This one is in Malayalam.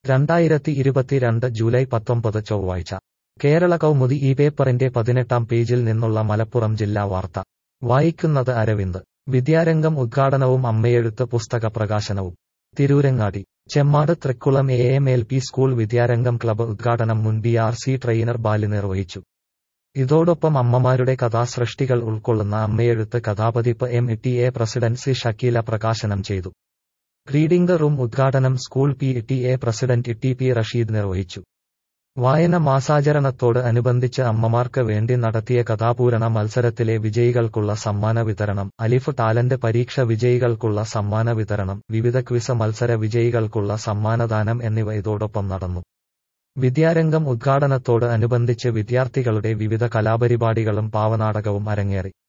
രണ്ടായിരത്തി ഇരുപത്തിരണ്ട് ജൂലൈ പത്തൊമ്പത് ചൊവ്വാഴ്ച കേരള കൗമുദി ഈ പേപ്പറിന്റെ പതിനെട്ടാം പേജിൽ നിന്നുള്ള മലപ്പുറം ജില്ലാ വാർത്ത വായിക്കുന്നത് അരവിന്ദ് വിദ്യാരംഗം ഉദ്ഘാടനവും അമ്മയെഴുത്ത് പുസ്തക പ്രകാശനവും Tirurangadi Chemmad Thrikkulam A M L P school Vidyarangam club ഉദ്ഘാടനം മുൻ B R C trainer Bali നിർവഹിച്ചു ഇതോടൊപ്പം അമ്മമാരുടെ കഥാസൃഷ്ടികൾ ഉൾക്കൊള്ളുന്ന അമ്മയെഴുത്ത് കഥാപതിപ്പ് M T A president C Shakeela പ്രകാശനം ചെയ്തു റീഡിംഗ് റൂം ഉദ്ഘാടനം school P T A president T P Rasheed നിർവഹിച്ചു വായന മാസാചരണത്തോട് അനുബന്ധിച്ച് അമ്മമാർക്ക് വേണ്ടി നടത്തിയ കഥാപൂരണ മത്സരത്തിലെ വിജയികൾക്കുള്ള സമ്മാന വിതരണം അലിഫ് ടാലന്റ് പരീക്ഷ വിജയികൾക്കുള്ള സമ്മാന വിതരണം വിവിധ ക്വിസ് മത്സര വിജയികൾക്കുള്ള സമ്മാനദാനം എന്നിവ ഇതോടൊപ്പം നടന്നു വിദ്യാരംഗം ഉദ്ഘാടനത്തോട് അനുബന്ധിച്ച് വിദ്യാർത്ഥികളുടെ വിവിധ കലാപരിപാടികളും പാവനാടകവും അരങ്ങേറി